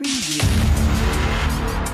Preview.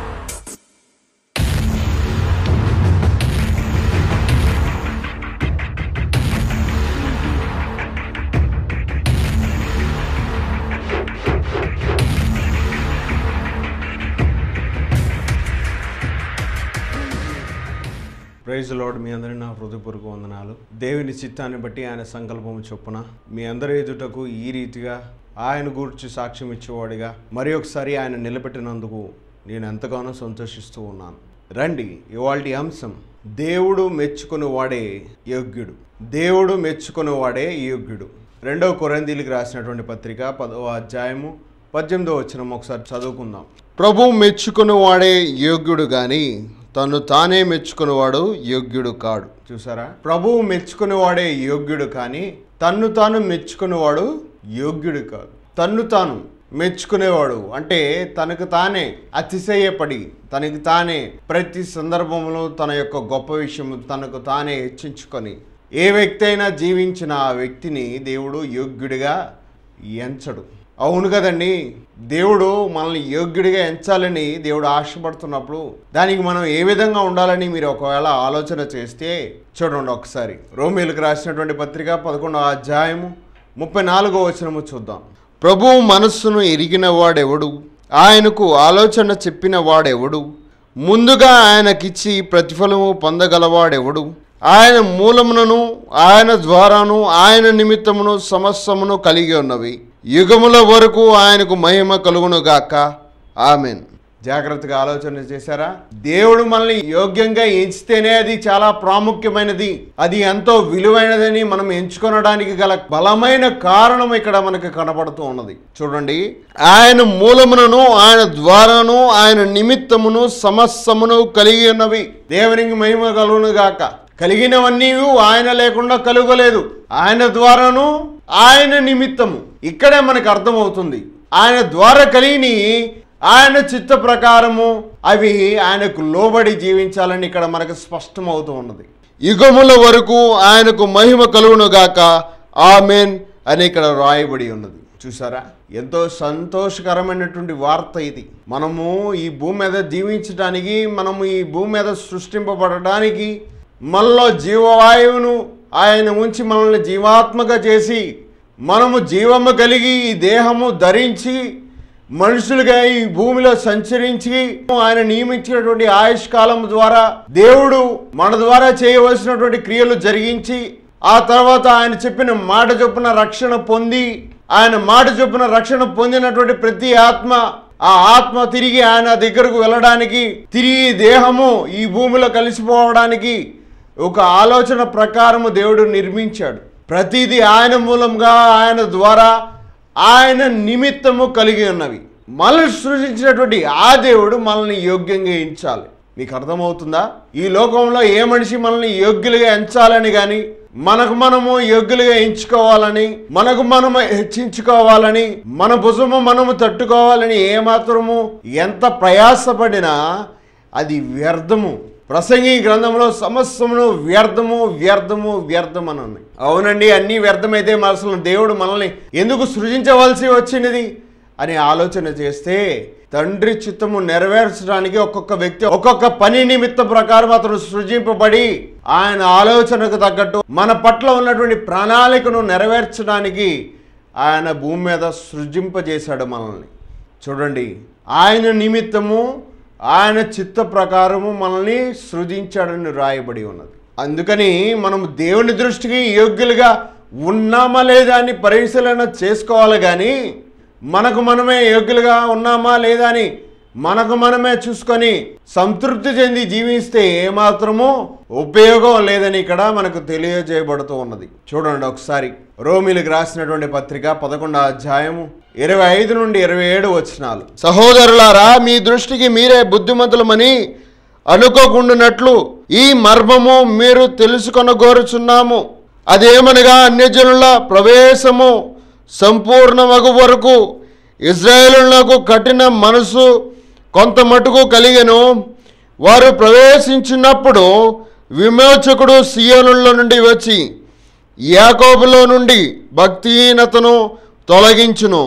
Praise lord మీ అందరి నా హృదయపూర్వక వందనాలు దేవుని చిత్తాన్ని బట్టి ఆయన సంకల్పము చొప్పున మీ అందరి ఎదుటకు ఈ రీతిగా ఆయన గూర్చి సాక్ష్యం ఇచ్చేవాడిగా మరి ఒకసారి ఆయన నిలబెట్టినందుకు నేను ఎంతగానో సంతోషిస్తూ ఉన్నాను రండి ఇవాళ అంశం దేవుడు మెచ్చుకుని వాడే యోగ్యుడు దేవుడు మెచ్చుకుని వాడే యోగ్యుడు రెండవ కొరందీలకు రాసినటువంటి పత్రిక పదవ అధ్యాయము పద్దెనిమిదో వచ్చిన ఒకసారి చదువుకుందాం ప్రభు మెచ్చుకుని వాడే యోగ్యుడు గాని తను తానే మెచ్చుకునేవాడు యోగ్యుడు కాడు చూసారా ప్రభువు మెచ్చుకునేవాడే యోగ్యుడు కానీ తన్ను తాను మెచ్చుకునేవాడు యోగ్యుడు కాదు తన్ను తాను మెచ్చుకునేవాడు అంటే తనకు తానే అతిశయపడి తనకు తానే ప్రతి సందర్భంలో తన యొక్క గొప్ప విషయం తనకు తానే హెచ్చించుకొని ఏ వ్యక్తి అయినా జీవించిన ఆ వ్యక్తిని దేవుడు యోగ్యుడిగా ఎంచడు అవును కదండి దేవుడు మనల్ని యోగ్యుడిగా ఎంచాలని దేవుడు ఆశపడుతున్నప్పుడు దానికి మనం ఏ విధంగా ఉండాలని మీరు ఒకవేళ ఆలోచన చేస్తే చూడండి ఒకసారి రోమిలకు రాసినటువంటి పత్రిక పదకొండవ అధ్యాయము ముప్పై నాలుగో వచనము చూద్దాం ప్రభువు మనస్సును ఎరిగిన వాడెవడు ఆయనకు ఆలోచన చెప్పిన వాడెవడు ముందుగా ఆయనకిచ్చి ప్రతిఫలము పొందగలవాడెవడు ఆయన మూలమునను ఆయన ద్వారాను ఆయన నిమిత్తమును సమస్తమును కలిగి ఉన్నవి యుగముల వరకు ఆయనకు మహిమ కలుగును గాక ఆమెన్ జాగ్రత్తగా ఆలోచన చేశారా దేవుడు మనల్ని యోగ్యంగా ఎంచితేనే అది చాలా ప్రాముఖ్యమైనది అది ఎంతో విలువైనదని మనం ఎంచుకొనడానికి గల బలమైన కారణం ఇక్కడ మనకు కనబడుతూ ఉన్నది చూడండి ఆయన మూలమునను ఆయన ద్వారాను ఆయన నిమిత్తమును సమస్తమును కలిగి ఉన్నవి దేవునికి మహిమ కలుగును గాక కలిగినవన్నీ ఆయన లేకుండా కలుగలేదు ఆయన ద్వారాను ఆయన నిమిత్తము ఇక్కడే మనకు అర్థమవుతుంది ఆయన ద్వారా కలిగిని ఆయన చిత్త ప్రకారము అవి ఆయనకు లోబడి జీవించాలని ఇక్కడ మనకు స్పష్టమవుతూ ఉన్నది యుగముల వరకు ఆయనకు మహిమ కలుగునుగాక ఆమెన్ అని ఇక్కడ రాయబడి ఉన్నది చూసారా ఎంతో సంతోషకరమైనటువంటి వార్త ఇది మనము ఈ భూమి మీద జీవించడానికి మనము ఈ భూమి మీద సృష్టింపబడడానికి మనలో జీవవాయువును ఆయన ఉంచి మనల్ని జీవాత్మక చేసి మనము జీవము కలిగి ఈ దేహము ధరించి మనుషులుగా ఈ భూమిలో సంచరించి ఆయన నియమించినటువంటి ఆయుష్ కాలం ద్వారా దేవుడు మన ద్వారా చేయవలసినటువంటి క్రియలు జరిగించి ఆ తర్వాత ఆయన చెప్పిన మాట చొప్పున రక్షణ పొంది ఆయన మాట చొప్పున రక్షణ పొందినటువంటి ప్రతి ఆత్మ ఆ ఆత్మ తిరిగి ఆయన దగ్గరకు వెళ్ళడానికి తిరిగి దేహము ఈ భూమిలో కలిసిపోవడానికి ఒక ఆలోచన ప్రకారము దేవుడు నిర్మించాడు ప్రతిదీ ఆయన మూలంగా ఆయన ద్వారా ఆయన నిమిత్తము కలిగి ఉన్నవి మనల్ని సృష్టించినటువంటి ఆ దేవుడు మనల్ని యోగ్యంగా ఎంచాలి మీకు అర్థమవుతుందా ఈ లోకంలో ఏ మనిషి మనల్ని యోగ్యులుగా ఎంచాలని కానీ మనకు మనము యోగ్యులుగా ఎంచుకోవాలని మనకు మనము హెచ్చించుకోవాలని మన భుజము మనము తట్టుకోవాలని ఏమాత్రము ఎంత ప్రయాసపడినా అది వ్యర్థము ప్రసంగి గ్రంథంలో సమస్తమును వ్యర్థము వ్యర్థము వ్యర్థం అని ఉన్నాయి అవునండి అన్నీ వ్యర్థమైతే మరి అసలు దేవుడు మనల్ని ఎందుకు సృజించవలసి వచ్చినది అని ఆలోచన చేస్తే తండ్రి చిత్తము నెరవేర్చడానికి ఒక్కొక్క వ్యక్తి ఒక్కొక్క పని నిమిత్త ప్రకారం అతను సృజింపబడి ఆయన ఆలోచనకు తగ్గట్టు మన పట్ల ఉన్నటువంటి ప్రణాళికను నెరవేర్చడానికి ఆయన భూమి మీద సృజింపజేశాడు మనల్ని చూడండి ఆయన నిమిత్తము ఆయన చిత్త ప్రకారము మనల్ని సృజించాడని రాయబడి ఉన్నది అందుకని మనం దేవుని దృష్టికి యోగ్యులుగా ఉన్నామా లేదా అని పరిశీలన చేసుకోవాలి కానీ మనకు మనమే యోగ్యులుగా ఉన్నామా లేదా అని మనకు మనమే చూసుకొని సంతృప్తి చెంది జీవిస్తే ఏమాత్రమూ ఉపయోగం లేదని ఇక్కడ మనకు తెలియజేయబడుతూ ఉన్నది చూడండి ఒకసారి రోమిలకు రాసినటువంటి పత్రిక పదకొండో అధ్యాయము ఇరవై ఐదు నుండి ఇరవై ఏడు వచనాలు సహోదరులారా మీ దృష్టికి మీరే బుద్ధిమంతులమని అనుకోకుండానట్లు ఈ మర్మము మీరు తెలుసుకొనగోరుచున్నాము అదేమనగా అన్యజనుల ప్రవేశము సంపూర్ణమగు వరకు ఇజ్రాయేలులకు కఠిన మనసు కొంత మటుకు కలిగెను వారు ప్రవేశించినప్పుడు విమోచకుడు సియోనుల నుండి వచ్చి యాకోబులో నుండి భక్తిహీనతను తొలగించును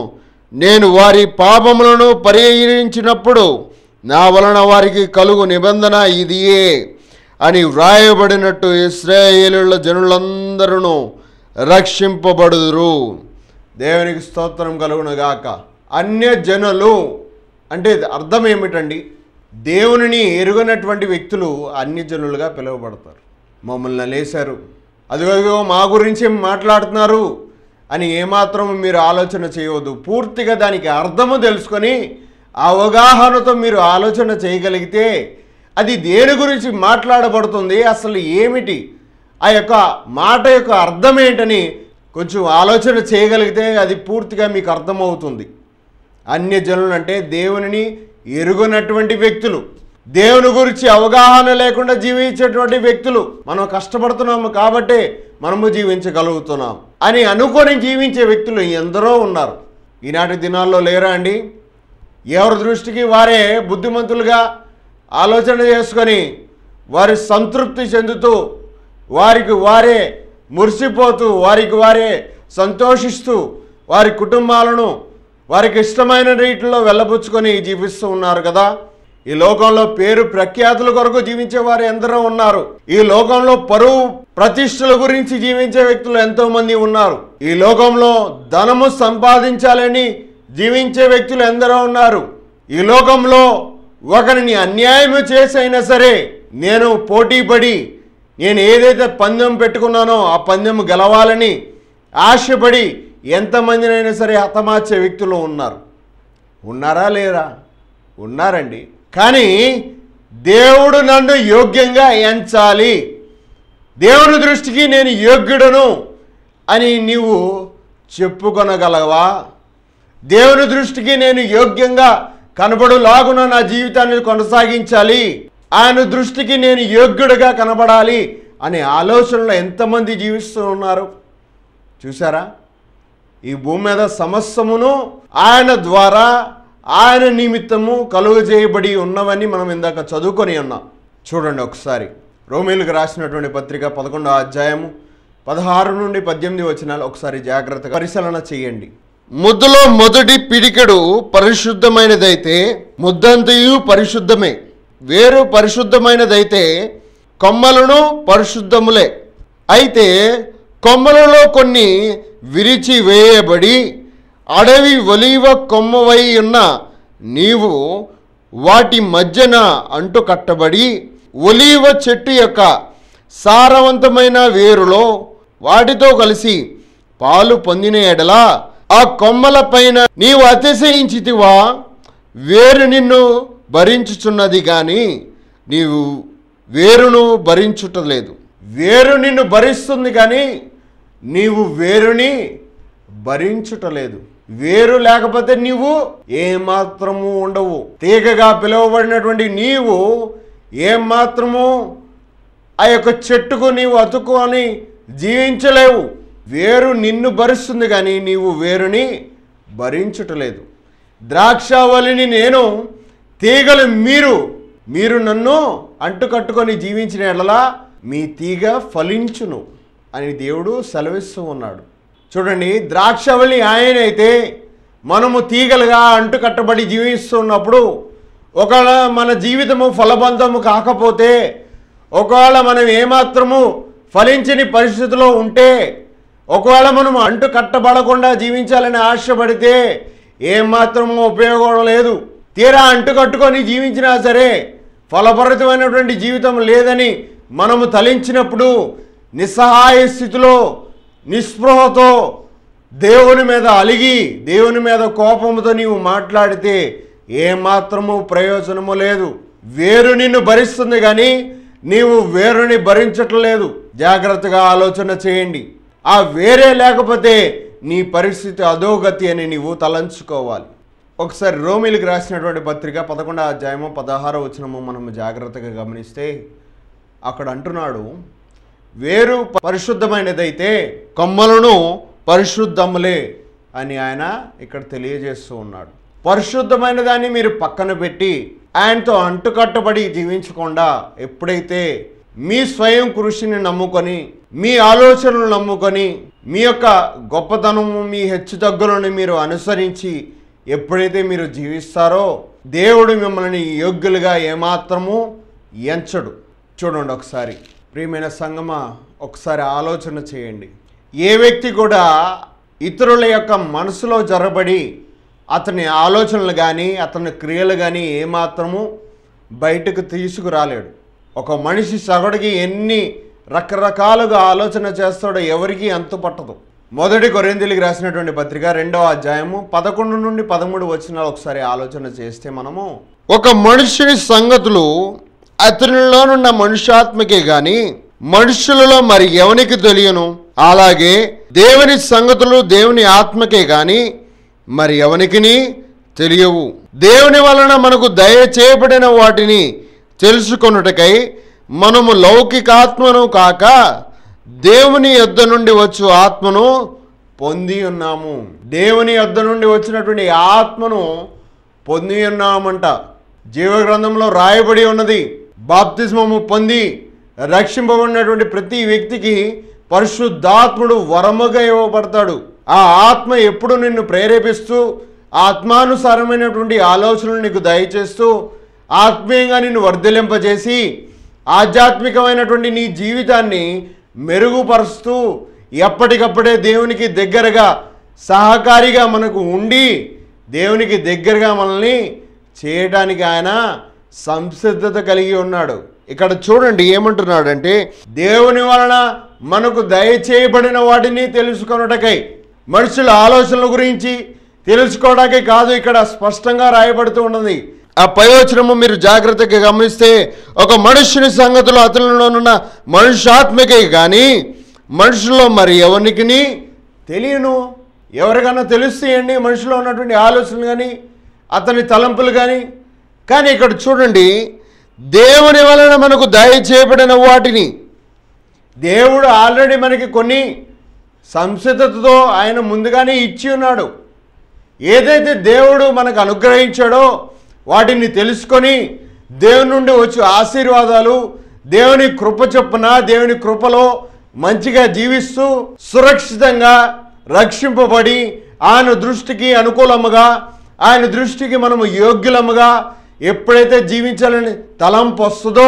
నేను వారి పాపములను పరిహరించినప్పుడు నా వలన వారికి కలుగు నిబంధన ఇదియే అని వ్రాయబడినట్టు ఇస్రాయేలుల జనులందరూ రక్షింపబడుదురు దేవునికి స్తోత్రం కలుగును గాక అన్య జనులు అంటే అర్థం ఏమిటండి దేవునిని ఎరుగనటువంటి వ్యక్తులు అన్య జనులుగా పిలువబడతారు మమ్మల్ని లేశారు అదిగో మా గురించి మాట్లాడుతున్నారు అని ఏమాత్రం మీరు ఆలోచన చేయవద్దు పూర్తిగా దానికి అర్థము తెలుసుకొని ఆ అవగాహనతో మీరు ఆలోచన చేయగలిగితే అది దేని గురించి మాట్లాడబడుతుంది అసలు ఏమిటి ఆ యొక్క మాట యొక్క అర్థం ఏంటని కొంచెం ఆలోచన చేయగలిగితే అది పూర్తిగా మీకు అర్థమవుతుంది అన్య జనులు అంటే దేవునిని ఎరుగునటువంటి వ్యక్తులు దేవుని గురించి అవగాహన లేకుండా జీవించేటువంటి వ్యక్తులు మనం కష్టపడుతున్నాము కాబట్టే మనము జీవించగలుగుతున్నాం అని అనుకొని జీవించే వ్యక్తులు ఎందరో ఉన్నారు ఈనాటి దినాల్లో లేరా అండి ఎవరి దృష్టికి వారే బుద్ధిమంతులుగా ఆలోచన చేసుకొని వారి సంతృప్తి చెందుతూ వారికి వారే మురిసిపోతూ వారికి వారే సంతోషిస్తూ వారి కుటుంబాలను వారికి ఇష్టమైన రీతిలో వెళ్ళబుచ్చుకొని జీవిస్తూ ఉన్నారు కదా ఈ లోకంలో పేరు ప్రఖ్యాతుల కొరకు జీవించే వారు ఎందరో ఉన్నారు ఈ లోకంలో పరువు ప్రతిష్టల గురించి జీవించే వ్యక్తులు ఎంతో మంది ఉన్నారు ఈ లోకంలో ధనము సంపాదించాలని జీవించే వ్యక్తులు ఎందరో ఉన్నారు ఈ లోకంలో ఒకరిని అన్యాయం చేసైనా సరే నేను పోటీపడి నేను ఏదైతే పందెం పెట్టుకున్నానో ఆ పందెం గెలవాలని ఆశపడి ఎంతమందినైనా సరే హతమార్చే వ్యక్తులు ఉన్నారు ఉన్నారా లేరా ఉన్నారండి కానీ దేవుడు నన్ను యోగ్యంగా ఎంచాలి దేవుని దృష్టికి నేను యోగ్యుడను అని నీవు చెప్పుకొనగలవా దేవుని దృష్టికి నేను యోగ్యంగా కనబడులాగున నా జీవితాన్ని కొనసాగించాలి ఆయన దృష్టికి నేను యోగ్యుడిగా కనబడాలి అనే ఆలోచనలో ఎంతమంది జీవిస్తూ ఉన్నారు చూసారా ఈ భూమి మీద సమస్తమును ఆయన ద్వారా ఆయన నిమిత్తము కలుగు చేయబడి ఉన్నవని మనం ఇందాక చదువుకొని ఉన్నాం చూడండి ఒకసారి రోమిలకు రాసినటువంటి పత్రిక పదకొండో అధ్యాయము పదహారు నుండి పద్దెనిమిది వచనాలు ఒకసారి జాగ్రత్తగా పరిశీలన చేయండి ముద్దులో మొదటి పిడికెడు పరిశుద్ధమైనదైతే ముద్దంతయు పరిశుద్ధమే వేరు పరిశుద్ధమైనదైతే కొమ్మలను పరిశుద్ధములే అయితే కొమ్మలలో కొన్ని విరిచి వేయబడి అడవి ఒలీవ కొమ్మవై ఉన్న నీవు వాటి మధ్యన అంటు కట్టబడి ఒలీవ చెట్టు యొక్క సారవంతమైన వేరులో వాటితో కలిసి పాలు పొందిన ఎడలా ఆ కొమ్మల పైన నీవు అతిశయించితివా వేరు నిన్ను భరించుచున్నది కానీ నీవు వేరును భరించుటలేదు వేరు నిన్ను భరిస్తుంది కానీ నీవు వేరుని భరించుటలేదు వేరు లేకపోతే నీవు ఏమాత్రము ఉండవు తీగగా పిలువబడినటువంటి నీవు ఏమాత్రము ఆ యొక్క చెట్టుకు నీవు అతుక్కొని జీవించలేవు వేరు నిన్ను భరిస్తుంది కానీ నీవు వేరుని భరించుటలేదు ద్రాక్షావళిని నేను తీగలు మీరు మీరు నన్ను అంటుకట్టుకొని జీవించిన ఎడలా మీ తీగ ఫలించును అని దేవుడు సెలవిస్తూ ఉన్నాడు చూడండి ద్రాక్షవల్లి ఆయన అయితే మనము తీగలుగా అంటుకట్టబడి జీవిస్తున్నప్పుడు ఒకవేళ మన జీవితము ఫలబంధము కాకపోతే ఒకవేళ మనం ఏమాత్రము ఫలించని పరిస్థితిలో ఉంటే ఒకవేళ మనం అంటు కట్టబడకుండా జీవించాలని ఆశపడితే ఏమాత్రము ఉపయోగం లేదు తీరా అంటు కట్టుకొని జీవించినా సరే ఫలభరితమైనటువంటి జీవితం లేదని మనము తలించినప్పుడు నిస్సహాయ స్థితిలో నిస్పృహతో దేవుని మీద అలిగి దేవుని మీద కోపంతో నీవు మాట్లాడితే ఏమాత్రము ప్రయోజనము లేదు వేరు నిన్ను భరిస్తుంది కానీ నీవు వేరుని భరించట్లేదు జాగ్రత్తగా ఆలోచన చేయండి ఆ వేరే లేకపోతే నీ పరిస్థితి అధోగతి అని నీవు తలంచుకోవాలి ఒకసారి రోమిలికి రాసినటువంటి పత్రిక పదకొండో అధ్యాయము పదహారో వచనము మనం జాగ్రత్తగా గమనిస్తే అక్కడ అంటున్నాడు వేరు పరిశుద్ధమైనదైతే కొమ్మలను పరిశుద్ధములే అని ఆయన ఇక్కడ తెలియజేస్తూ ఉన్నాడు పరిశుద్ధమైన దాన్ని మీరు పక్కన పెట్టి ఆయనతో అంటుకట్టబడి జీవించకుండా ఎప్పుడైతే మీ స్వయం కృషిని నమ్ముకొని మీ ఆలోచనలు నమ్ముకొని మీ యొక్క గొప్పతనము మీ హెచ్చుతగ్గులను మీరు అనుసరించి ఎప్పుడైతే మీరు జీవిస్తారో దేవుడు మిమ్మల్ని యోగ్యులుగా ఏమాత్రము ఎంచడు చూడండి ఒకసారి ప్రియమైన సంగమ ఒకసారి ఆలోచన చేయండి ఏ వ్యక్తి కూడా ఇతరుల యొక్క మనసులో జరబడి అతని ఆలోచనలు కానీ అతని క్రియలు కానీ ఏమాత్రము బయటకు తీసుకురాలేడు ఒక మనిషి సగటుకి ఎన్ని రకరకాలుగా ఆలోచన చేస్తాడో ఎవరికీ అంతు పట్టదు మొదటి కొరిందులకి రాసినటువంటి పత్రిక రెండవ అధ్యాయము పదకొండు నుండి పదమూడు వచనాలు ఒకసారి ఆలోచన చేస్తే మనము ఒక మనుషుని సంగతులు అతనిలోనున్న మనుష్యాత్మకే గాని మనుషులలో మరి ఎవనికి తెలియను అలాగే దేవుని సంగతులు దేవుని ఆత్మకే గాని మరి ఎవనికిని తెలియవు దేవుని వలన మనకు దయ చేయబడిన వాటిని తెలుసుకొనుటకై మనము లౌకికాత్మను కాక దేవుని యొద్ద నుండి వచ్చు ఆత్మను పొంది ఉన్నాము దేవుని యొద్ద నుండి వచ్చినటువంటి ఆత్మను పొంది ఉన్నామంట జీవగ్రంథంలో రాయబడి ఉన్నది బాప్తిస్మము పొంది రక్షింపబడినటువంటి ప్రతి వ్యక్తికి పరిశుద్ధాత్ముడు వరముగా ఇవ్వబడతాడు ఆ ఆత్మ ఎప్పుడు నిన్ను ప్రేరేపిస్తూ ఆత్మానుసారమైనటువంటి ఆలోచనలు నీకు దయచేస్తూ ఆత్మీయంగా నిన్ను వర్ధలింపజేసి ఆధ్యాత్మికమైనటువంటి నీ జీవితాన్ని మెరుగుపరుస్తూ ఎప్పటికప్పుడే దేవునికి దగ్గరగా సహకారిగా మనకు ఉండి దేవునికి దగ్గరగా మనల్ని చేయడానికి ఆయన సంసిద్ధత కలిగి ఉన్నాడు ఇక్కడ చూడండి ఏమంటున్నాడంటే దేవుని వలన మనకు దయచేయబడిన వాటిని తెలుసుకొనుటకై మనుషుల ఆలోచనల గురించి తెలుసుకోవడానికి కాదు ఇక్కడ స్పష్టంగా రాయబడుతూ ఉన్నది ఆ పైవచనము మీరు జాగ్రత్తగా గమనిస్తే ఒక మనుష్యుని సంగతులు అతనిలోనున్న మనుష్యాత్మకే కానీ మనుషుల్లో మరి ఎవరికి తెలియను ఎవరికైనా తెలుస్తాయండి మనిషిలో ఉన్నటువంటి ఆలోచనలు కానీ అతని తలంపులు కానీ కానీ ఇక్కడ చూడండి దేవుని వలన మనకు దయ చేయబడిన వాటిని దేవుడు ఆల్రెడీ మనకి కొన్ని సంసిద్ధతతో ఆయన ముందుగానే ఇచ్చి ఉన్నాడు ఏదైతే దేవుడు మనకు అనుగ్రహించాడో వాటిని తెలుసుకొని దేవుని నుండి వచ్చే ఆశీర్వాదాలు దేవుని కృప చొప్పున దేవుని కృపలో మంచిగా జీవిస్తూ సురక్షితంగా రక్షింపబడి ఆయన దృష్టికి అనుకూలముగా ఆయన దృష్టికి మనము యోగ్యులముగా ఎప్పుడైతే జీవించాలని తలంపు వస్తుందో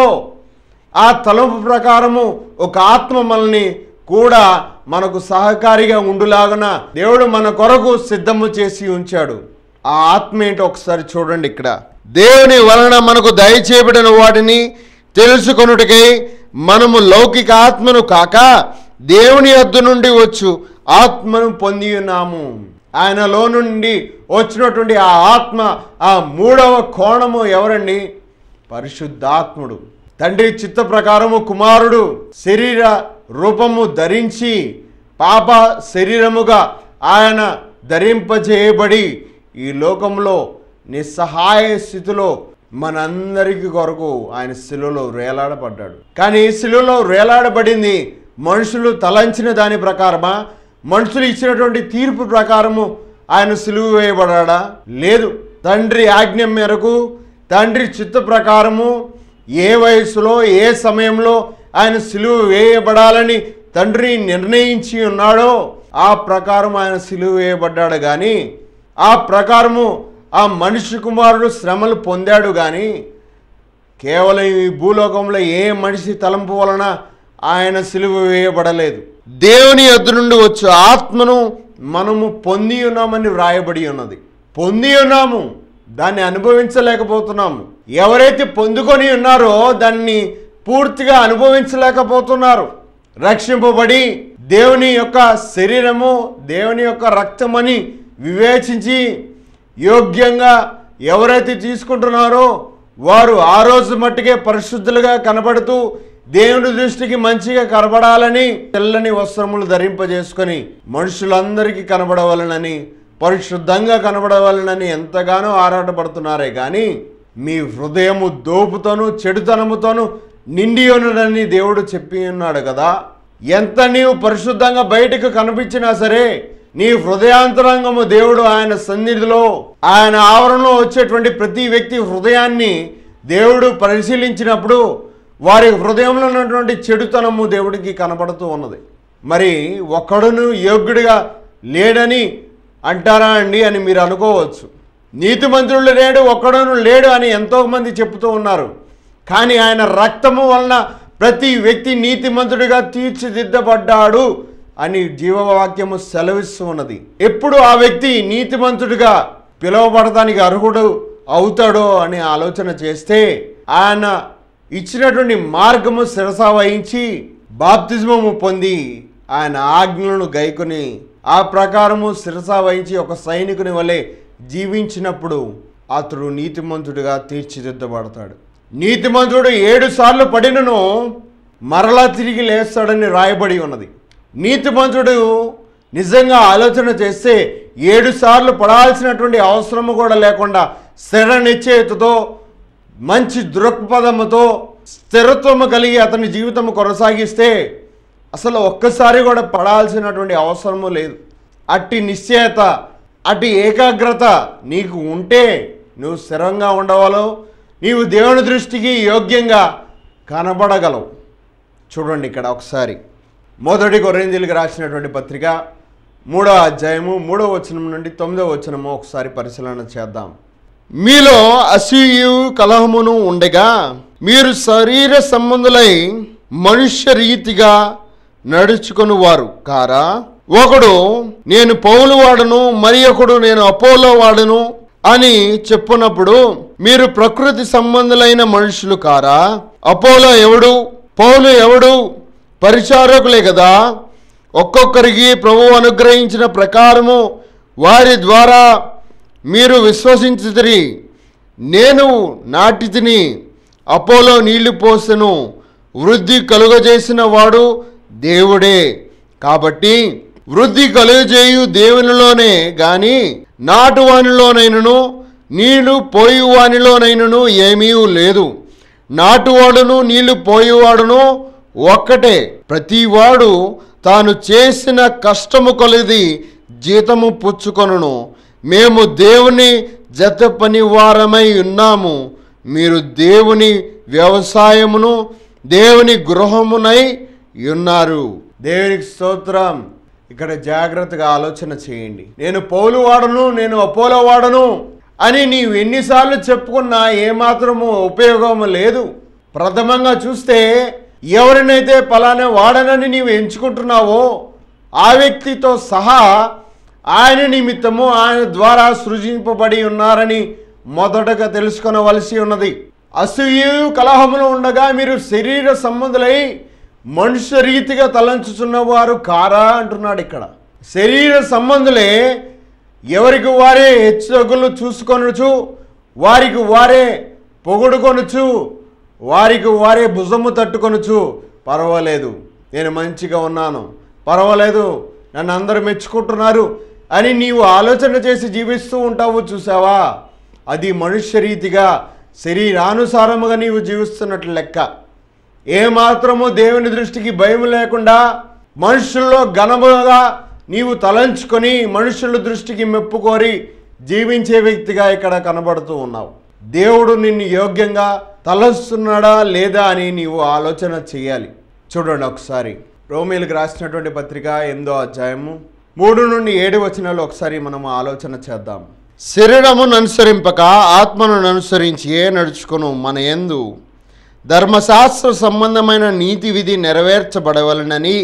ఆ తలంపు ప్రకారము ఒక ఆత్మ మనల్ని కూడా మనకు సహకారిగా ఉండులాగున దేవుడు మన కొరకు సిద్ధము చేసి ఉంచాడు ఆ ఆత్మ ఏంటో ఒకసారి చూడండి ఇక్కడ దేవుని వలన మనకు దయ చేయబడిన వాటిని తెలుసుకొనుటకై మనము లౌకిక ఆత్మను కాక దేవుని యొద్ద నుండి వచ్చు ఆత్మను పొంది ఉన్నాము ఆయనలో నుండి వచ్చినటువంటి ఆ ఆత్మ ఆ మూడవ కోణము ఎవరండి పరిశుద్ధాత్ముడు తండ్రి చిత్త ప్రకారము కుమారుడు శరీర రూపము ధరించి పాప శరీరముగా ఆయన ధరింపజేయబడి ఈ లోకంలో నిస్సహాయ స్థితిలో మనందరికి కొరకు ఆయన శిలువలో వేలాడబడ్డాడు కానీ శిలువలో వేలాడబడింది మనుషులు తలంచిన దాని ప్రకారమా మనుషులు ఇచ్చినటువంటి తీర్పు ప్రకారము ఆయన సిలువ వేయబడా లేదు తండ్రి ఆజ్ఞ మేరకు తండ్రి చిత్త ప్రకారము ఏ వయసులో ఏ సమయంలో ఆయన సిలువ వేయబడాలని తండ్రి నిర్ణయించి ఉన్నాడో ఆ ప్రకారం ఆయన సిలువ వేయబడ్డాడు కానీ ఆ ప్రకారము ఆ మనిషి కుమారుడు శ్రమలు పొందాడు కానీ కేవలం ఈ భూలోకంలో ఏ మనిషి తలంపు వలన ఆయన సిలువ వేయబడలేదు దేవుని యొద్ద నుండి వచ్చు ఆత్మను మనము పొంది ఉన్నామని వ్రాయబడి ఉన్నది పొంది ఉన్నాము దాన్ని అనుభవించలేకపోతున్నాము ఎవరైతే పొందుకొని ఉన్నారో దాన్ని పూర్తిగా అనుభవించలేకపోతున్నారు రక్షింపబడి దేవుని యొక్క శరీరము దేవుని యొక్క రక్తమని వివేచించి యోగ్యంగా ఎవరైతే తీసుకుంటున్నారో వారు ఆ రోజు మట్టుకే పరిశుద్ధులుగా కనబడుతూ దేవుని దృష్టికి మంచిగా కనబడాలని తెల్లని వస్త్రములు ధరింపజేసుకొని మనుషులందరికీ కనబడవలనని పరిశుద్ధంగా కనబడవలనని ఎంతగానో ఆరాటపడుతున్నారే కానీ మీ హృదయము దోపుతోనూ చెడుతనముతోనూ నిండి ఉన్నదని దేవుడు చెప్పి ఉన్నాడు కదా ఎంత నీవు పరిశుద్ధంగా బయటకు కనిపించినా సరే నీ హృదయాంతరంగము దేవుడు ఆయన సన్నిధిలో ఆయన ఆవరణలో వచ్చేటువంటి ప్రతి వ్యక్తి హృదయాన్ని దేవుడు పరిశీలించినప్పుడు వారి హృదయంలో ఉన్నటువంటి చెడుతనము దేవుడికి కనపడుతూ ఉన్నది మరి ఒక్కడును యోగ్యుడిగా లేడని అంటారా అండి అని మీరు అనుకోవచ్చు నీతిమంతుడు లేడు ఒక్కడను లేడు అని ఎంతోమంది చెప్తూ ఉన్నారు కానీ ఆయన రక్తము వలన ప్రతి వ్యక్తి నీతిమంతుడిగా తీర్చిదిద్దబడ్డాడు అని జీవవాక్యము సెలవిస్తూ ఉన్నది ఎప్పుడు ఆ వ్యక్తి నీతిమంతుడిగా పిలువబడటానికి అర్హుడు అవుతాడో అని ఆలోచన చేస్తే ఆయన ఇచ్చినటువంటి మార్గము శిరస వహించి బాప్తిజమము పొంది ఆయన ఆజ్ఞలను గైకొని ఆ ప్రకారము శిరస వహించి ఒక సైనికుని వలె జీవించినప్పుడు అతడు నీతిమంతుడిగా తీర్చిదిద్దబడతాడు నీతిమంతుడు ఏడు సార్లు పడినను మరలా తిరిగి లేస్తాడని రాయబడి ఉన్నది నీతిమంతుడు నిజంగా ఆలోచన చేస్తే ఏడు సార్లు పడాల్సినటువంటి అవసరము కూడా లేకుండా స్థిర నిశ్చయితతో మంచి దృక్పథముతో స్థిరత్వము కలిగి అతని జీవితం కొనసాగిస్తే అసలు ఒక్కసారి కూడా పడాల్సినటువంటి అవసరము లేదు అట్టి నిశ్చయత అట్టి ఏకాగ్రత నీకు ఉంటే నువ్వు స్థిరంగా ఉండవాలో నీవు దేవుని దృష్టికి యోగ్యంగా కనబడగలవు చూడండి ఇక్కడ ఒకసారి మొదటి కొరిందీలకు రాసినటువంటి పత్రిక మూడో అధ్యాయము మూడో వచనం నుండి తొమ్మిదో వచనము ఒకసారి పరిశీలన చేద్దాం మీలో అసూయు కలహమును ఉండగా మీరు శరీర సంబంధులై మనుష్య రీతిగా నడుచుకుని వారు కారా ఒకడు నేను పౌలు వాడను మరి ఒకడు నేను అపోలో వాడను అని చెప్పున్నప్పుడు మీరు ప్రకృతి సంబంధులైన మనుషులు కారా అపోలో ఎవడు పౌలు ఎవడు పరిచారకులే కదా ఒక్కొక్కరికి ప్రభువు అనుగ్రహించిన ప్రకారము వారి ద్వారా మీరు విశ్వసించుతిరి నేను నాటి తిని అపోలో నీళ్లు పోసెను వృద్ధి కలుగజేసిన వాడు దేవుడే కాబట్టి వృద్ధి కలుగజేయు దేవునిలోనే గాని నాటువానిలోనైనను నీళ్లు పోయువానిలోనైనను ఏమీ లేదు నాటువాడును నీళ్లు పోయేవాడును ఒక్కటే ప్రతివాడు తాను చేసిన కష్టము కొలిది జీతము పుచ్చుకొనును మేము దేవుని జత పని వారమై ఉన్నాము మీరు దేవుని వ్యవసాయమును దేవుని గృహమునై ఉన్నారు దేవునికి స్తోత్రం ఇక్కడ జాగ్రత్తగా ఆలోచన చేయండి నేను పౌలు వాడను నేను అపోలో వాడను అని నీవు ఎన్నిసార్లు చెప్పుకున్నా ఏమాత్రము ఉపయోగం లేదు ప్రథమంగా చూస్తే ఎవరినైతే పలానా వాడనని నీవు ఎంచుకుంటున్నావో ఆ వ్యక్తితో సహా ఆయన నిమిత్తము ఆయన ద్వారా సృజింపబడి ఉన్నారని మొదటగా తెలుసుకొనవలసి ఉన్నది అసూయ కలహములు ఉండగా మీరు శరీర సంబంధులై మనుష్య రీతిగా తలంచుచున్నవారు కారా అంటున్నాడు ఇక్కడ శరీర సంబంధులే ఎవరికి వారే హెచ్చుతగ్గులు చూసుకొనొచ్చు వారికి వారే పొగుడుకొనొచ్చు వారికి వారే భుజము తట్టుకొనొచ్చు పర్వాలేదు నేను మంచిగా ఉన్నాను పర్వాలేదు నన్ను అందరూ మెచ్చుకుంటున్నారు అని నీవు ఆలోచన చేసి జీవిస్తూ ఉంటావు చూసావా అది మనుష్య రీతిగా శరీరానుసారముగా నీవు జీవిస్తున్నట్లు లెక్క ఏమాత్రము దేవుని దృష్టికి భయం లేకుండా మనుషుల్లో ఘనముగా నీవు తలంచుకొని మనుషుల దృష్టికి మెప్పుకోరి జీవించే వ్యక్తిగా ఇక్కడ కనబడుతూ ఉన్నావు దేవుడు నిన్ను యోగ్యంగా తలస్తున్నాడా లేదా అని నీవు ఆలోచన చేయాలి చూడండి ఒకసారి రోమిలకు రాసినటువంటి పత్రిక ఎనిమిదో అధ్యాయము మూడు నుండి ఏడు వచనాలు ఒకసారి మనం ఆలోచన చేద్దాం శరీరమును అనుసరింపక ఆత్మను అనుసరించి ఏ నడుచుకును మన ఎందు ధర్మశాస్త్ర సంబంధమైన నీతి విధి నెరవేర్చబడవలనని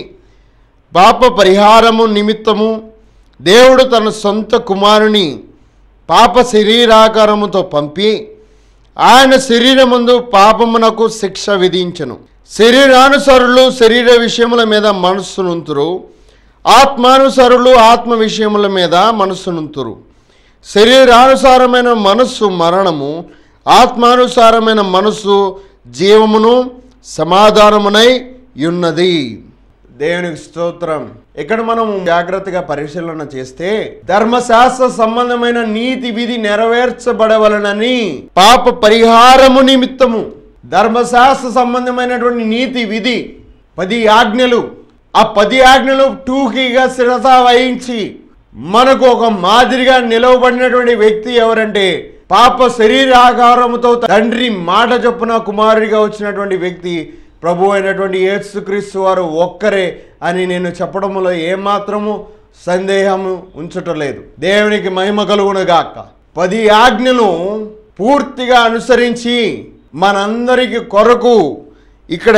పాప పరిహారము నిమిత్తము దేవుడు తన సొంత కుమారుని పాప శరీరాకారముతో పంపి ఆయన శరీరముందు పాపమునకు శిక్ష విధించను శరీరానుసరులు శరీర విషయముల మీద మనస్సునుంతురు ఆత్మానుసరులు ఆత్మ విషయముల మీద మనస్సునుంతురు శరీరానుసారమైన మనస్సు మరణము ఆత్మానుసారమైన మనస్సు జీవమును సమాధానమునై ఉన్నది దేవునికి స్తోత్రం ఇక్కడ మనం జాగ్రత్తగా పరిశీలన చేస్తే ధర్మశాస్త్ర సంబంధమైన నీతి విధి నెరవేర్చబడవలనని పాప పరిహారము నిమిత్తము ధర్మశాస్త్ర సంబంధమైనటువంటి నీతి విధి పది ఆజ్ఞలు ఆ పది ఆజ్ఞలు టూకీగా శిరస వహించి మనకు ఒక మాదిరిగా నిలవబడినటువంటి వ్యక్తి ఎవరంటే పాప శరీరాకారముతో తండ్రి మాట చొప్పున కుమారుడిగా వచ్చినటువంటి వ్యక్తి ప్రభు అయినటువంటి యేసుక్రీస్తు వారు ఒక్కరే అని నేను చెప్పడంలో ఏమాత్రము సందేహము ఉంచటం లేదు దేవునికి మహిమ కలుగునుగాక పది ఆజ్ఞలు పూర్తిగా అనుసరించి మనందరికి కొరకు ఇక్కడ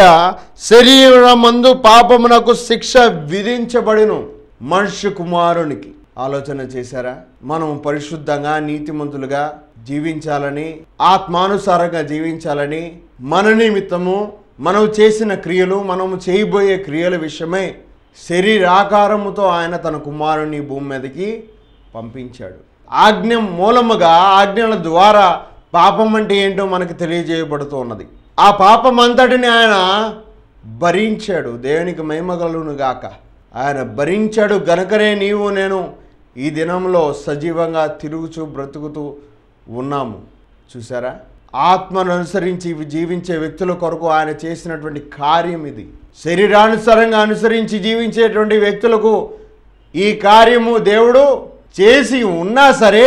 శరీరమందు పాపమునకు శిక్ష విధించబడిను మనుష్య కుమారునికి ఆలోచన చేశారా మనం పరిశుద్ధంగా నీతిమంతులుగా జీవించాలని ఆత్మానుసారంగా జీవించాలని మన నిమిత్తము మనం చేసిన క్రియలు మనము చేయబోయే క్రియల విషయమై శరీరాకారముతో ఆయన తన కుమారుని భూమి మీదకి పంపించాడు ఆజ్ఞ మూలముగా ఆజ్ఞల ద్వారా పాపం అంటే ఏంటో మనకు తెలియజేయబడుతూ ఉన్నది ఆ పాపం అంతటిని ఆయన భరించాడు దేవునికి మహిమగలును గాక ఆయన భరించాడు గనుకనే నీవు నేను ఈ దినంలో సజీవంగా తిరుగుచూ బ్రతుకుతూ ఉన్నాము చూసారా ఆత్మను అనుసరించి జీవించే వ్యక్తుల కొరకు ఆయన చేసినటువంటి కార్యం ఇది శరీరానుసారంగా అనుసరించి జీవించేటువంటి వ్యక్తులకు ఈ కార్యము దేవుడు చేసి ఉన్నా సరే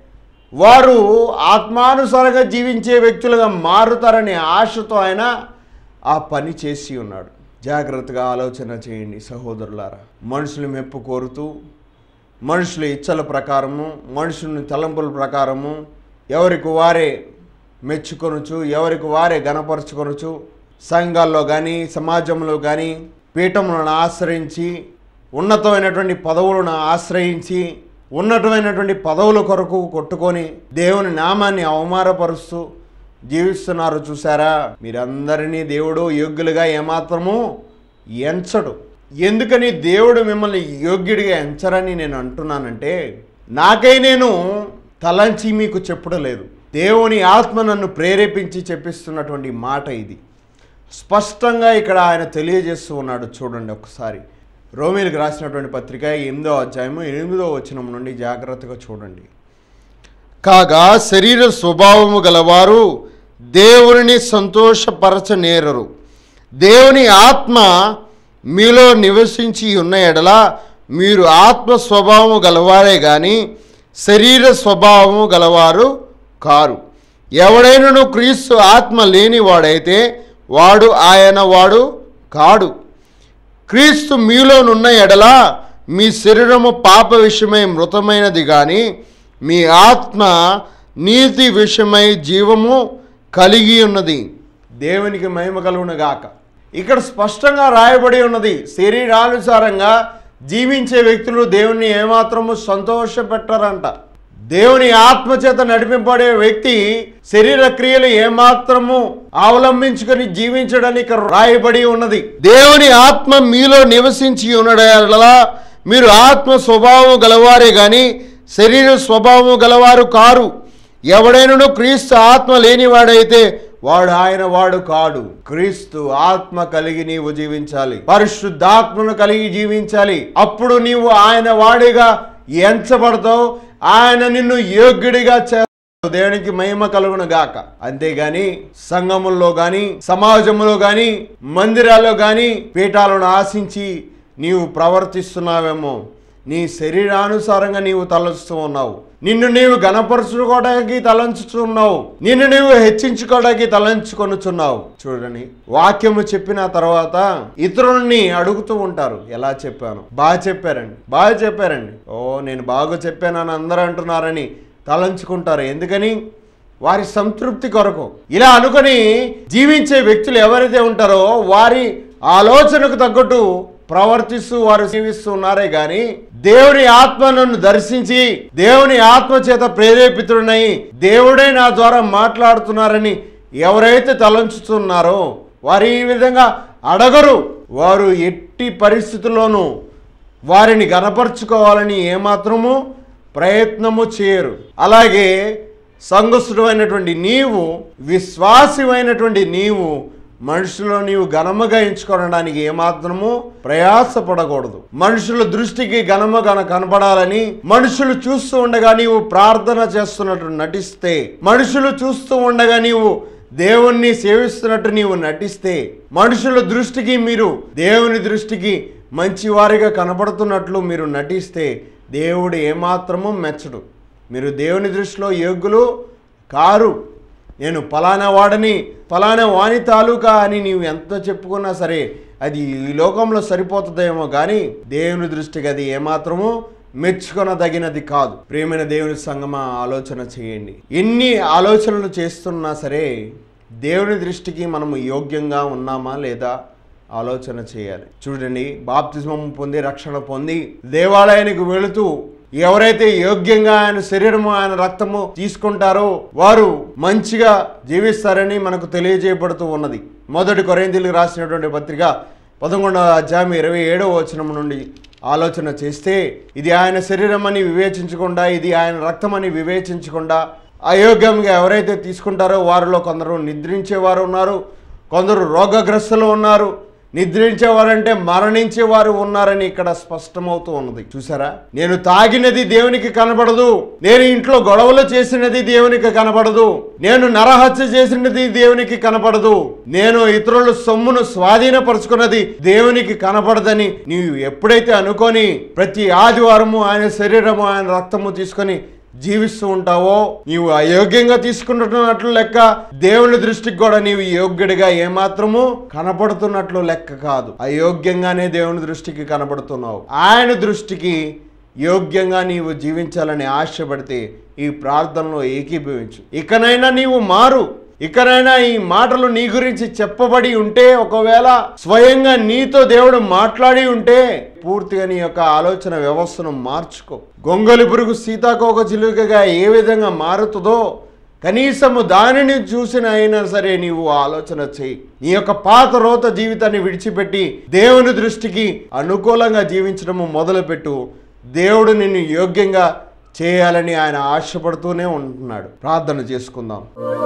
వారు ఆత్మానుసారంగా జీవించే వ్యక్తులుగా మారుతారనే ఆశతో ఆయన ఆ పని చేసి ఉన్నాడు జాగ్రత్తగా ఆలోచన చేయండి సహోదరులారా మనుషులు మెప్పు కోరుతూ మనుషుల ఇచ్చల ప్రకారము మనుషుని తలంపుల ప్రకారము ఎవరికి వారే మెచ్చుకొనొచ్చు ఎవరికి వారే గణపరచుకొనొచ్చు సంఘాల్లో కానీ సమాజంలో కానీ పీఠములను ఆశ్రయించి ఉన్నతమైనటువంటి పదవులను ఆశ్రయించి ఉన్నతమైనటువంటి పదవుల కొరకు కొట్టుకొని దేవుని నామాన్ని అవమానపరుస్తూ జీవిస్తున్నారు చూసారా మీరందరినీ దేవుడు యోగ్యులుగా ఏమాత్రము ఎంచడు ఎందుకని దేవుడు మిమ్మల్ని యోగ్యుడిగా ఎంచరని నేను అంటున్నానంటే నాకై నేను తలంచి మీకు చెప్పడం లేదు దేవుని ఆత్మ నన్ను ప్రేరేపించి చెప్పిస్తున్నటువంటి మాట ఇది స్పష్టంగా ఇక్కడ ఆయన తెలియజేస్తూ ఉన్నాడు చూడండి ఒకసారి రోమిలకు రాసినటువంటి పత్రిక ఎనిమిదో అధ్యాయము ఎనిమిదో వచనం నుండి జాగ్రత్తగా చూడండి కాగా శరీర స్వభావము గలవారు దేవుని సంతోషపరచనేరరు దేవుని ఆత్మ మీలో నివసించి ఉన్న ఎడల మీరు ఆత్మ స్వభావము గలవారే కానీ శరీర స్వభావము గలవారు కారు ఎవడైనను క్రీస్తు ఆత్మ లేనివాడైతే వాడు ఆయన వాడు కాడు క్రీస్తు మీలోనున్న ఎడల మీ శరీరము పాప విషయమై మృతమైనది కానీ మీ ఆత్మ నీతి విషయమై జీవము కలిగి ఉన్నది దేవునికి మహిమ కలుగును గాక ఇక్కడ స్పష్టంగా రాయబడి ఉన్నది శరీరానుసారంగా జీవించే వ్యక్తులు దేవుణ్ణి ఏమాత్రము సంతోషపెట్టరంట దేవుని ఆత్మచేత నడిపింపడే వ్యక్తి శరీర క్రియలు ఏమాత్రము అవలంబించుకొని జీవించడానికి రాయబడి ఉన్నది దేవుని ఆత్మ మీలో నివసించి ఉన్నడలా మీరు ఆత్మ స్వభావం గలవారే గాని శరీర స్వభావం గలవారు కారు ఎవడైనను క్రీస్తు ఆత్మ లేనివాడైతే వాడు ఆయన వాడు కాడు క్రీస్తు ఆత్మ కలిగి నీవు జీవించాలి పరిశుద్ధాత్మను కలిగి జీవించాలి అప్పుడు నీవు ఆయన వాడిగా ఎంచబడతావు ఆయన నిన్ను యోగ్యుడిగా చే దేవునికి మహిమ కలుగును గాక అంతేగాని సంఘముల్లో గాని సమాజంలో గాని మందిరాల్లో గాని పీఠాలను ఆశించి నీవు ప్రవర్తిస్తున్నావేమో నీ శరీరానుసారంగా నీవు తలంచుతూ ఉన్నావు నిన్ను నీవు గణపరుచుకోవడానికి తలంచుతున్నావు నిన్ను నీవు హెచ్చించుకోవడానికి తలంచుకొనుచున్నావు చూడండి వాక్యము చెప్పిన తర్వాత ఇతరుల్ని అడుగుతూ ఉంటారు ఎలా చెప్పాను బాగా చెప్పారండి బాగా చెప్పారండి ఓ నేను బాగా చెప్పానని అందరూ అంటున్నారని తలంచుకుంటారు ఎందుకని వారి సంతృప్తి కొరకు ఇలా అనుకొని జీవించే వ్యక్తులు ఎవరైతే ఉంటారో వారి ఆలోచనకు తగ్గట్టు ప్రవర్తిస్తూ వారు జీవిస్తూ ఉన్నారే గాని దేవుని ఆత్మ నన్ను దర్శించి దేవుని ఆత్మ చేత ప్రేరేపితుడినై దేవుడే నా ద్వారా మాట్లాడుతున్నారని ఎవరైతే తలంచుతున్నారో వారు ఈ విధంగా అడగరు వారు ఎట్టి పరిస్థితుల్లోనూ వారిని గనపరుచుకోవాలని ఏమాత్రము ప్రయత్నము చేయరు అలాగే సంఘస్థుడమైనటువంటి నీవు విశ్వాసమైనటువంటి నీవు మనుషులు నీవు ఘనముగా ఎంచుకోవడానికి ఏమాత్రము ప్రయాసపడకూడదు మనుషుల దృష్టికి ఘనముగా కనపడాలని మనుషులు చూస్తూ ఉండగా నీవు ప్రార్థన చేస్తున్నట్టు నటిస్తే మనుషులు చూస్తూ ఉండగా నీవు దేవుణ్ణి సేవిస్తున్నట్టు నీవు నటిస్తే మనుషుల దృష్టికి మీరు దేవుని దృష్టికి మంచివారిగా కనపడుతున్నట్లు మీరు నటిస్తే దేవుడు ఏమాత్రము మెచ్చడు మీరు దేవుని దృష్టిలో యోగ్యులు కారు నేను ఫలానా వాడని ఫలానా వాణి తాలూకా అని నీవు ఎంత చెప్పుకున్నా సరే అది ఈ లోకంలో సరిపోతుందేమో కానీ దేవుని దృష్టికి అది ఏమాత్రము మెచ్చుకొనదగినది కాదు ప్రేమైన దేవుని సంగమా ఆలోచన చేయండి ఎన్ని ఆలోచనలు చేస్తున్నా సరే దేవుని దృష్టికి మనము యోగ్యంగా ఉన్నామా లేదా ఆలోచన చేయాలి చూడండి బాప్తిజమం పొంది రక్షణ పొంది దేవాలయానికి వెళుతూ ఎవరైతే యోగ్యంగా ఆయన శరీరము ఆయన రక్తము తీసుకుంటారో వారు మంచిగా జీవిస్తారని మనకు తెలియజేయబడుతూ ఉన్నది మొదటి కొరేందీలకు రాసినటువంటి పత్రిక పదకొండవ అధ్యాయం ఇరవై ఏడవ వచనం నుండి ఆలోచన చేస్తే ఇది ఆయన శరీరం అని వివేచించకుండా ఇది ఆయన రక్తం అని వివేచించకుండా అయోగ్యంగా ఎవరైతే తీసుకుంటారో వారిలో కొందరు నిద్రించేవారు ఉన్నారు కొందరు రోగగ్రస్తులు ఉన్నారు నిద్రించేవారంటే మరణించేవారు ఉన్నారని ఇక్కడ స్పష్టమవుతూ ఉన్నది చూసారా నేను తాగినది దేవునికి కనబడదు నేను ఇంట్లో గొడవలు చేసినది దేవునికి కనబడదు నేను నరహత్య చేసినది దేవునికి కనబడదు నేను ఇతరుల సొమ్మును స్వాధీనపరుచుకున్నది దేవునికి కనబడదని నీవు ఎప్పుడైతే అనుకొని ప్రతి ఆదివారము ఆయన శరీరము ఆయన రక్తము తీసుకొని జీవిస్తూ ఉంటావో నీవు అయోగ్యంగా తీసుకుంటున్నట్లు లెక్క దేవుని దృష్టికి కూడా నీవు యోగ్యుడిగా ఏమాత్రము కనపడుతున్నట్లు లెక్క కాదు అయోగ్యంగానే దేవుని దృష్టికి కనబడుతున్నావు ఆయన దృష్టికి యోగ్యంగా నీవు జీవించాలని ఆశపడితే ఈ ప్రార్థనలో ఏకీభవించు ఇకనైనా నీవు మారు ఇకనైనా ఈ మాటలు నీ గురించి చెప్పబడి ఉంటే ఒకవేళ స్వయంగా నీతో దేవుడు మాట్లాడి ఉంటే పూర్తిగా నీ యొక్క ఆలోచన వ్యవస్థను మార్చుకో గొంగలి పురుగు సీతాకోక చిలుకగా ఏ విధంగా మారుతుందో కనీసము దానిని చూసిన అయినా సరే నీవు ఆలోచన చేయి నీ యొక్క పాత రోత జీవితాన్ని విడిచిపెట్టి దేవుని దృష్టికి అనుకూలంగా జీవించడము మొదలుపెట్టు దేవుడు నిన్ను యోగ్యంగా చేయాలని ఆయన ఆశపడుతూనే ఉంటున్నాడు ప్రార్థన చేసుకుందాం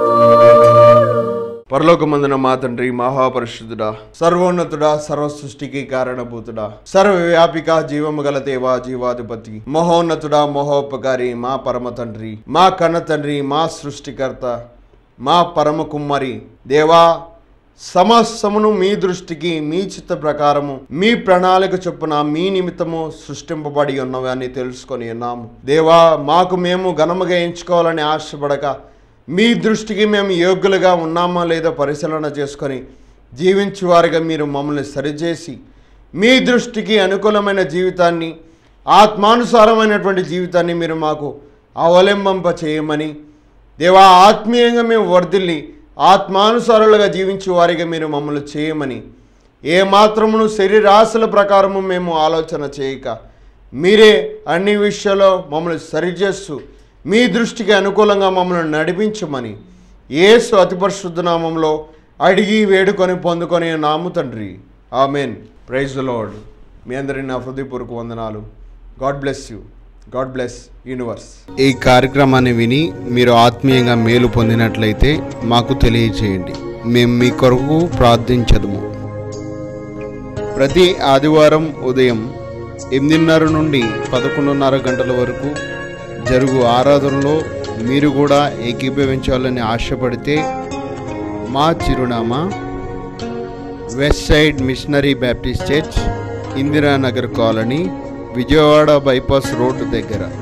పరలోకమందున మా తండ్రి మహాపరిశుద్ధుడా సర్వోన్నతుడా సర్వ సృష్టికి కారణభూతుడా సర్వవ్యాపిక జీవము గల దేవా జీవాధిపతి మహోన్నతుడా మహోపకారి మా పరమ తండ్రి మా కన్న తండ్రి మా సృష్టికర్త మా పరమ కుమ్మరి దేవా సమస్తమును మీ దృష్టికి మీ చిత్త ప్రకారము మీ ప్రణాళిక చొప్పున మీ నిమిత్తము సృష్టింపబడి ఉన్నవని తెలుసుకొని ఉన్నాము దేవా మాకు మేము ఘనముగా ఎంచుకోవాలని ఆశపడక మీ దృష్టికి మేము యోగ్యులుగా ఉన్నామా లేదో పరిశీలన చేసుకొని జీవించువారిగా మీరు మమ్మల్ని సరిచేసి మీ దృష్టికి అనుకూలమైన జీవితాన్ని ఆత్మానుసారమైనటువంటి జీవితాన్ని మీరు మాకు అవలంబింప చేయమని దేవా ఆత్మీయంగా మేము వర్ధిల్లి ఆత్మానుసారులుగా జీవించే వారిగా మీరు మమ్మల్ని చేయమని ఏ మాత్రమును శరీరాశల ప్రకారము మేము ఆలోచన చేయక మీరే అన్ని విషయాల్లో మమ్మల్ని సరిచేస్తూ మీ దృష్టికి అనుకూలంగా మమ్మల్ని నడిపించమని యేసు అతి పరిశుద్ధ నామంలో అడిగి వేడుకొని పొందుకొని నాము తండ్రి ఆమెన్ ప్రైజ్ లార్డ్ మీ అందరి నా హృదయపూర్వక వందనాలు God bless you God bless universe ఈ కార్యక్రమాన్ని విని మీరు ఆత్మీయంగా మేలు పొందినట్లయితే మాకు తెలియచేయండి మేము మీ కొరకు ప్రార్థించదము ప్రతి ఆదివారం ఉదయం ఎనిమిదిన్నర నుండి పదకొండున్నర గంటల వరకు జరుగు ఆరాధనలో మీరు కూడా ఏకీభవించాలని ఆశపడితే మా చిరునామా west side missionary baptist church Indiranagar colony Vijayawada bypass road దగ్గర